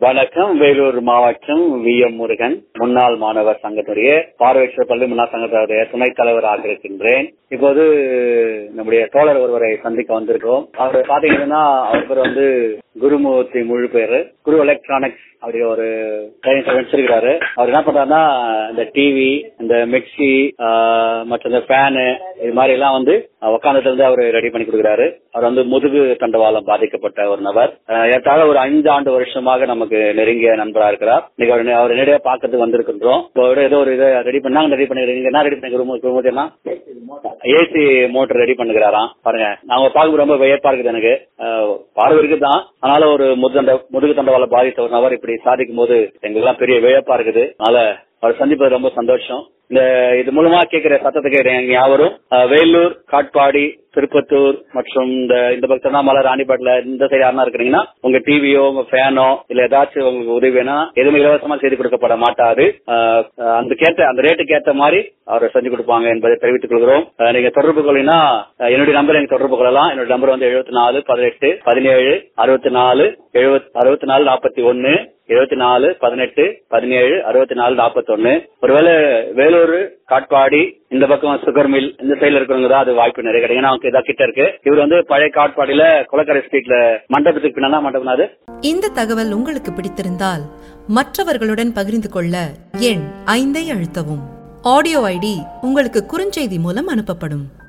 வணக்கம் வேலூர் மாவட்டம் V M Murugan முன்னாள் மாணவர் சங்கத்துடைய பார்வையற்ற பள்ளி முன்னாள் சங்கத்துடைய துணைத் தலைவராக இருக்கின்றேன் இப்போது நம்முடைய தோழர் ஒருவரை சந்திக்க வந்திருக்கோம் அவர் பாத்தீங்கன்னா அவர் பேர் வந்து குருமூர்த்தி முழு பேரு குரு எலக்ட்ரானிக்ஸ் அப்படி ஒரு கையெழுத்து வச்சிருக்காரு அவர் என்ன பண்றாருன்னா இந்த டிவி இந்த மிக்சி மற்றும் இந்த ஃபேனு இது மாதிரி எல்லாம் வந்து உட்காந்துட்டு இருந்து அவர் ரெடி பண்ணி கொடுக்குறாரு அவர் வந்து முதுகு தண்டவாளம் பாதிக்கப்பட்ட ஒரு நபர் ஏற்றாக ஒரு ஐந்து ஆண்டு வருஷமாக நமக்கு நெருங்கிய நண்பரா இருக்கிறார் இன்னைக்கு அவர் அவர் நேரடியாக பார்க்கறதுக்கு வந்திருக்கின்றோம் இப்போ ஏதோ ஒரு இதை ரெடி பண்ணாங்க ரெடி பண்ணி என்ன ரெடி பண்ணி குருமூர்த்தினா ஏசி மோட்டர் ரெடி பண்ணுகிறாராம் பாருங்க நாங்க பார்க்க ரொம்ப வியப்பா இருக்குது எனக்கு பார்வைக்கு தான் அதனால ஒரு முதுகண்ட முதுகு தண்டவாள பாதித்த ஒரு நபர் இப்படி சாதிக்கும் போது எங்களுக்கு எல்லாம் பெரிய வியப்பா இருக்குது அதனால அவர் சந்திப்பது ரொம்ப சந்தோஷம் இந்த இது மூலமா கேட்கிற சத்தத்துக்கு யாவரும் வேலூர் காட்பாடி திருப்பத்தூர் மற்றும் இந்த இந்த பக்கத்துல மலை ராணிப்பேட்டில் இந்த சைடு யாருனா இருக்கிறீங்கன்னா உங்க டிவியோ உங்க ஃபேனோ இல்ல ஏதாச்சும் உங்களுக்கு உதவி வேணா எதுவுமே இலவசமா செய்து கொடுக்கப்பட மாட்டாரு அந்த கேட்ட அந்த ரேட்டுக்கு ஏற்ற மாதிரி அவர் செஞ்சு கொடுப்பாங்க என்பதை தெரிவித்துக் கொள்கிறோம் நீங்க தொடர்பு கொள்ளினா என்னுடைய நம்பர் எனக்கு தொடர்பு கொள்ளலாம் என்னோட நம்பர் வந்து எழுபத்தி நாலு பதினெட்டு பதினேழு அறுபத்தி நாலு எழுபத்தி அறுபத்தி நாலு நாற்பத்தி ஒன்னு இருபத்தி நாலு பதினெட்டு பதினேழு அறுபத்தி நாலு நாற்பத்தி ஒன்னு ஒருவேளை வேலூர் காட்பாடி இந்த பக்கம் சுகர் மில் இந்த சைடுல இருக்கிறவங்க தான் அது வாய்ப்பு நிறைய கிடைக்கும் நமக்கு இதான் கிட்ட இருக்கு இவர் வந்து பழைய காட்பாடியில குளக்கரை ஸ்ட்ரீட்ல மண்டபத்துக்கு பின்னா மண்டபம் அது இந்த தகவல் உங்களுக்கு பிடித்திருந்தால் மற்றவர்களுடன் பகிர்ந்து கொள்ள எண் ஐந்தை அழுத்தவும் ஆடியோ ஐடி உங்களுக்கு குறுஞ்செய்தி மூலம் அனுப்பப்படும்